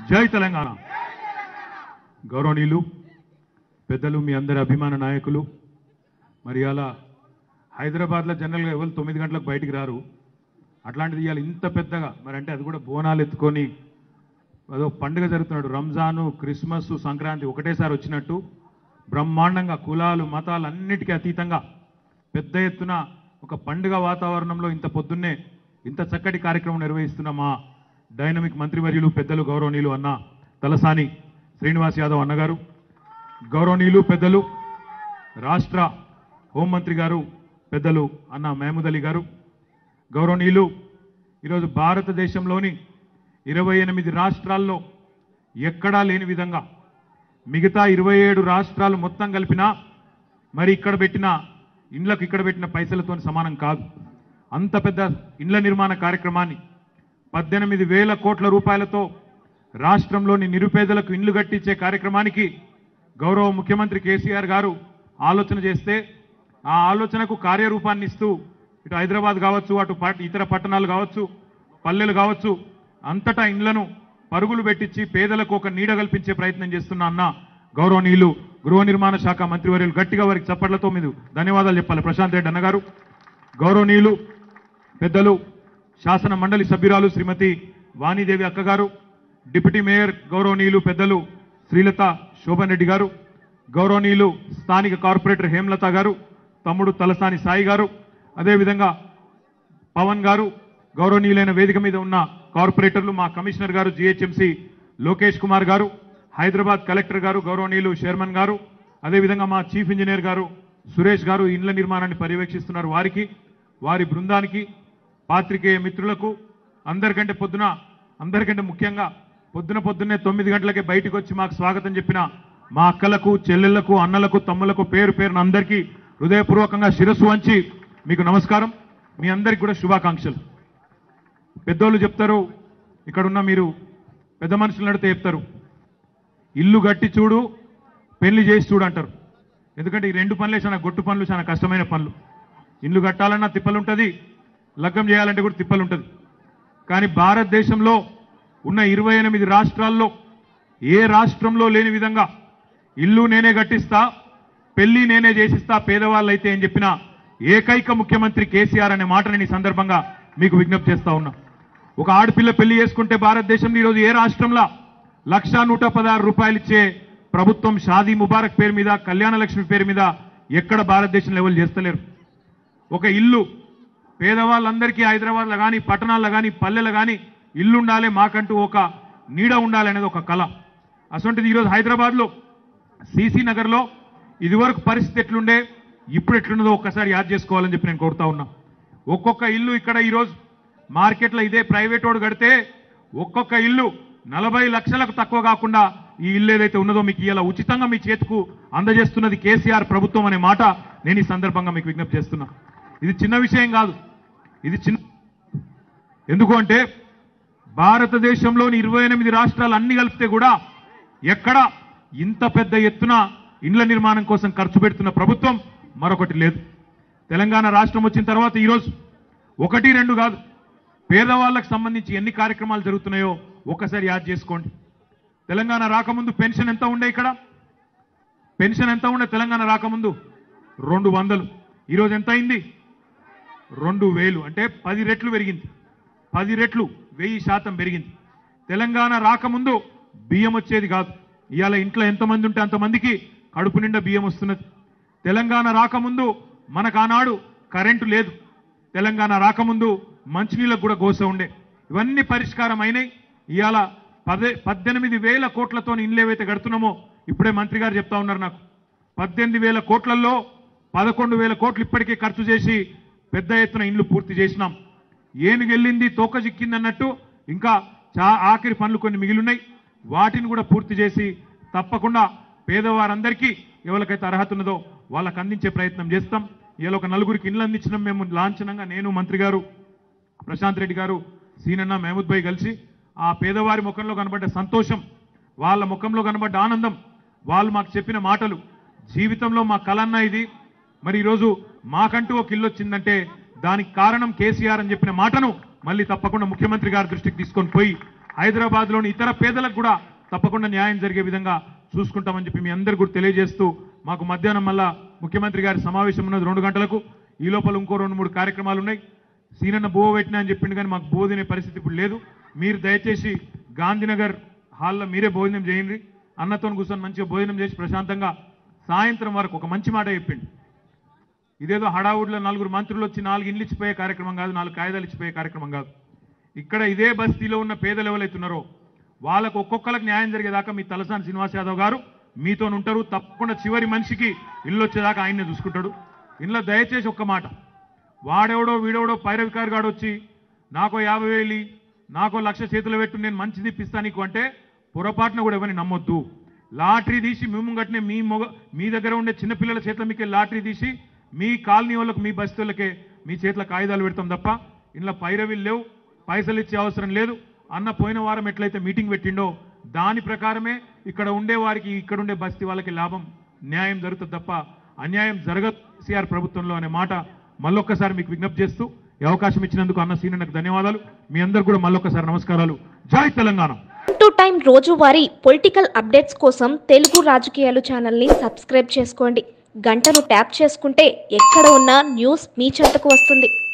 జై తెలంగాణ గౌరవనీయులు పెద్దలు మీ అందరి అభిమాన నాయకులు మరి అలా హైదరాబాద్లో జనరల్గా ఎవరు తొమ్మిది గంటలకు బయటికి రారు అట్లాంటిది ఇవాళ ఇంత పెద్దగా మరి అంటే అది కూడా బోనాలు ఎత్తుకొని అదో పండుగ జరుగుతున్నాడు రంజాను క్రిస్మస్ సంక్రాంతి ఒకటేసారి వచ్చినట్టు బ్రహ్మాండంగా కులాలు మతాలు అన్నిటికీ అతీతంగా పెద్ద ఎత్తున ఒక పండుగ వాతావరణంలో ఇంత పొద్దున్నే ఇంత చక్కటి కార్యక్రమం నిర్వహిస్తున్న మా డైనమిక్ మంత్రివర్యులు పెద్దలు గౌరవనీయులు అన్న తలసాని శ్రీనివాస్ యాదవ్ అన్నగారు గౌరవనీయులు పెద్దలు రాష్ట్ర హోంమంత్రి గారు పెద్దలు అన్న మహమూద్ అలీ గారు గౌరవనీయులు ఈరోజు భారతదేశంలోని ఇరవై ఎనిమిది రాష్ట్రాల్లో ఎక్కడా లేని విధంగా మిగతా ఇరవై ఏడు రాష్ట్రాలు మొత్తం కలిపినా మరి ఇక్కడ పెట్టిన ఇండ్లకు ఇక్కడ పెట్టిన పైసలతో సమానం కాదు అంత పెద్ద ఇండ్ల నిర్మాణ కార్యక్రమాన్ని పద్దెనిమిది వేల కోట్ల రూపాయలతో రాష్ట్రంలోని నిరుపేదలకు ఇండ్లు కట్టించే కార్యక్రమానికి గౌరవ ముఖ్యమంత్రి కేసీఆర్ గారు ఆలోచన చేస్తే ఆ ఆలోచనకు కార్యరూపాన్ని ఇస్తూ ఇటు హైదరాబాద్ కావచ్చు అటు పట్- ఇతర పట్టణాలు కావచ్చు పల్లెలు కావచ్చు అంతటా ఇండ్లను పరుగులు పెట్టించి పేదలకు ఒక నీడ కల్పించే ప్రయత్నం చేస్తున్న అన్న గౌరవనీయులు గృహ నిర్మాణ శాఖ మంత్రివర్యులు గట్టిగా వారికి చప్పట్లతో మీరు ధన్యవాదాలు చెప్పాలి ప్రశాంత్ రెడ్డి అన్నగారు గౌరవనీయులు పెద్దలు శాసన మండలి సభ్యురాలు శ్రీమతి వాణిదేవి అక్కగారు డిప్యూటీ మేయర్ గౌరవనీయులు పెద్దలు శ్రీలత శోభన్ రెడ్డి గారు గౌరవనీయులు స్థానిక కార్పొరేటర్ హేమలత గారు తమ్ముడు తలసాని సాయి గారు అదేవిధంగా పవన్ గారు గౌరవనీయులైన వేదిక మీద ఉన్న కార్పొరేటర్లు మా కమిషనర్ గారు జిహెచ్ఎంసి లోకేష్ కుమార్ గారు హైదరాబాద్ కలెక్టర్ గారు గౌరవనీయులు చైర్మన్ గారు అదేవిధంగా మా చీఫ్ ఇంజనీర్ గారు సురేష్ గారు ఇండ్ల నిర్మాణాన్ని పర్యవేక్షిస్తున్నారు వారికి వారి బృందానికి పాత్రికేయ మిత్రులకు అందరికంటే పొద్దున అందరికంటే ముఖ్యంగా పొద్దున పొద్దున్నే తొమ్మిది గంటలకే బయటకు వచ్చి మాకు స్వాగతం చెప్పిన మా అక్కలకు చెల్లెళ్లకు అన్నలకు తమ్ములకు పేరు పేరున అందరికీ హృదయపూర్వకంగా శిరస్సు వంచి మీకు నమస్కారం మీ అందరికి కూడా శుభాకాంక్షలు పెద్దోళ్ళు చెప్తారు ఇక్కడ ఉన్న మీరు పెద్ద మనుషులు నడితే చెప్తారు ఇల్లు కట్టి చూడు పెళ్లి చేసి చూడు అంటారు ఎందుకంటే ఈ రెండు పనులే చాలా గొట్టు పనులు చాలా కష్టమైన పనులు ఇల్లు కట్టాలన్నా తిప్పలుంటుంది లగ్గం చేయాలంటే కూడా తిప్పలుంటుంది కానీ భారతదేశంలో ఉన్న ఇరవై ఎనిమిది రాష్ట్రాల్లో ఏ రాష్ట్రంలో లేని విధంగా ఇల్లు నేనే కట్టిస్తా పెళ్లి నేనే చేసిస్తా పేదవాళ్ళైతే అని చెప్పిన ఏకైక ముఖ్యమంత్రి కేసీఆర్ అనే మాట నేను ఈ సందర్భంగా మీకు విజ్ఞప్తి చేస్తా ఉన్నా ఒక ఆడపిల్ల పెళ్లి చేసుకుంటే భారతదేశంలో ఈరోజు ఏ రాష్ట్రంలో లక్షా నూట పదహారు రూపాయలు ఇచ్చే ప్రభుత్వం షాదీ ముబారక్ పేరు మీద కళ్యాణ లక్ష్మి పేరు మీద ఎక్కడ భారతదేశంలో ఎవరు చేస్తలేరు ఒక ఇల్లు పేదవాళ్ళందరికీ హైదరాబాద్లో కానీ పట్టణాల్లో కానీ పల్లెలు కానీ ఇల్లు ఉండాలి మాకంటూ ఒక నీడ ఉండాలి అనేది ఒక కళ అటువంటిది ఈరోజు హైదరాబాద్లో సీసీ నగర్లో ఇదివరకు పరిస్థితి ఎట్లుండే ఇప్పుడు ఎట్లున్నదో ఒక్కసారి యాద్ చేసుకోవాలని చెప్పి నేను కోరుతా ఉన్నా ఒక్కొక్క ఇల్లు ఇక్కడ ఈరోజు మార్కెట్లో ఇదే ప్రైవేట్ వాడు కడితే ఒక్కొక్క ఇల్లు నలభై లక్షలకు తక్కువ కాకుండా ఈ ఇల్లు ఏదైతే ఉన్నదో మీకు ఇలా ఉచితంగా మీ చేతికు అందజేస్తున్నది కేసీఆర్ ప్రభుత్వం అనే మాట నేను ఈ సందర్భంగా మీకు విజ్ఞప్తి చేస్తున్నా ఇది చిన్న విషయం కాదు ఇది చిన్న ఎందుకు అంటే భారతదేశంలోని ఇరవై ఎనిమిది రాష్ట్రాలు అన్ని కలిపితే కూడా ఎక్కడ ఇంత పెద్ద ఎత్తున ఇండ్ల నిర్మాణం కోసం ఖర్చు పెడుతున్న ప్రభుత్వం మరొకటి లేదు తెలంగాణ రాష్ట్రం వచ్చిన తర్వాత ఈరోజు ఒకటి రెండు కాదు పేదవాళ్ళకు సంబంధించి ఎన్ని కార్యక్రమాలు జరుగుతున్నాయో ఒక్కసారి యాద్ చేసుకోండి తెలంగాణ రాకముందు పెన్షన్ ఎంత ఉండే ఇక్కడ పెన్షన్ ఎంత ఉండే తెలంగాణ రాకముందు రెండు వందలు ఈరోజు ఎంత అయింది రెండు వేలు అంటే పది రెట్లు పెరిగింది పది రెట్లు వెయ్యి శాతం పెరిగింది తెలంగాణ రాకముందు బియ్యం వచ్చేది కాదు ఇవాళ ఇంట్లో ఎంతమంది ఉంటే అంతమందికి కడుపు నిండా బియ్యం వస్తున్నది తెలంగాణ రాకముందు మనకు ఆనాడు కరెంటు లేదు తెలంగాణ రాకముందు మంచినీళ్ళకు కూడా గోస ఉండే ఇవన్నీ పరిష్కారం అయినాయి ఇవాళ పదే పద్దెనిమిది వేల కోట్లతో ఇండ్లు ఏవైతే కడుతున్నామో ఇప్పుడే మంత్రి గారు చెప్తా ఉన్నారు నాకు పద్దెనిమిది వేల కోట్లలో పదకొండు వేల కోట్లు ఇప్పటికే ఖర్చు చేసి పెద్ద ఎత్తున ఇండ్లు పూర్తి చేసినాం ఏనుగు వెళ్ళింది తోక చిక్కింది అన్నట్టు ఇంకా చా ఆఖరి పనులు కొన్ని మిగిలిన్నాయి వాటిని కూడా పూర్తి చేసి తప్పకుండా పేదవారందరికీ ఎవరికైతే అర్హత ఉన్నదో వాళ్ళకి అందించే ప్రయత్నం చేస్తాం ఇలా ఒక నలుగురికి ఇండ్లు అందించడం మేము లాంఛనంగా నేను మంత్రి గారు ప్రశాంత్ రెడ్డి గారు సీనన్న మహమూద్ భాయ్ కలిసి ఆ పేదవారి ముఖంలో కనబడ్డ సంతోషం వాళ్ళ ముఖంలో కనబడ్డ ఆనందం వాళ్ళు మాకు చెప్పిన మాటలు జీవితంలో మా కలన్న ఇది మరి ఈరోజు మాకంటూ ఒక ఇల్లు వచ్చిందంటే దానికి కారణం కేసీఆర్ అని చెప్పిన మాటను మళ్ళీ తప్పకుండా ముఖ్యమంత్రి గారి దృష్టికి తీసుకొని పోయి హైదరాబాద్లోని ఇతర పేదలకు కూడా తప్పకుండా న్యాయం జరిగే విధంగా చూసుకుంటామని చెప్పి మీ అందరికీ కూడా తెలియజేస్తూ మాకు మధ్యాహ్నం మళ్ళా ముఖ్యమంత్రి గారి సమావేశం ఉన్నది రెండు గంటలకు ఈ లోపల ఇంకో రెండు మూడు కార్యక్రమాలు ఉన్నాయి సీనన్న బువ పెట్టినా అని చెప్పిండు కానీ మాకు బోధినే పరిస్థితి ఇప్పుడు లేదు మీరు దయచేసి గాంధీనగర్ హాల్లో మీరే భోజనం చేయండి అన్నతో కూర్చొని మంచిగా భోజనం చేసి ప్రశాంతంగా సాయంత్రం వరకు ఒక మంచి మాట చెప్పిండు ఇదేదో హడావుడిలో నలుగురు మంత్రులు వచ్చి నాలుగు ఇండ్లు ఇచ్చిపోయే కార్యక్రమం కాదు నాలుగు కాగితాలు ఇచ్చిపోయే కార్యక్రమం కాదు ఇక్కడ ఇదే బస్తీలో ఉన్న పేదలు ఎవరైతున్నారో వాళ్ళకు ఒక్కొక్కరికి న్యాయం జరిగేదాకా మీ తలసాని శ్రీనివాస్ యాదవ్ గారు మీతో ఉంటారు తప్పకుండా చివరి మనిషికి ఇల్లు వచ్చేదాకా ఆయన్నే చూసుకుంటాడు ఇంట్లో దయచేసి ఒక్క మాట వాడెవడో వీడెవడో పైరవికారు గాడు వచ్చి నాకో యాభై వేలు నాకో లక్ష చేతులు పెట్టు నేను మంచిది ఇప్పిస్తా నీకు అంటే పొరపాటున కూడా ఎవరిని నమ్మొద్దు లాటరీ తీసి మేము గట్టినే మీ మొగ మీ దగ్గర ఉండే చిన్నపిల్లల చేతుల మీకే లాటరీ తీసి మీ కాలనీ వాళ్ళకు మీ బస్తీ వాళ్ళకే మీ చేతుల కాగితాలు పెడతాం తప్ప ఇంట్లో పైరవీలు లేవు పైసలు ఇచ్చే అవసరం లేదు అన్న పోయిన వారం ఎట్లయితే మీటింగ్ పెట్టిండో దాని ప్రకారమే ఇక్కడ ఉండే వారికి ఇక్కడ ఉండే బస్తీ వాళ్ళకి లాభం న్యాయం జరుగుతుంది తప్ప అన్యాయం జరగదు కేసీఆర్ ప్రభుత్వంలో అనే మాట మళ్ళొక్కసారి మీకు విజ్ఞప్తి చేస్తూ ఈ అవకాశం ఇచ్చినందుకు అన్న సీనన్నకు ధన్యవాదాలు మీ అందరు కూడా మళ్ళొక్కసారి నమస్కారాలు జై తెలంగాణ టు టైం రోజువారీ పొలిటికల్ అప్డేట్స్ కోసం తెలుగు రాజకీయాలు ఛానల్ని సబ్స్క్రైబ్ చేసుకోండి గంటను ట్యాప్ చేసుకుంటే ఎక్కడ ఉన్నా న్యూస్ మీ చెంతకు వస్తుంది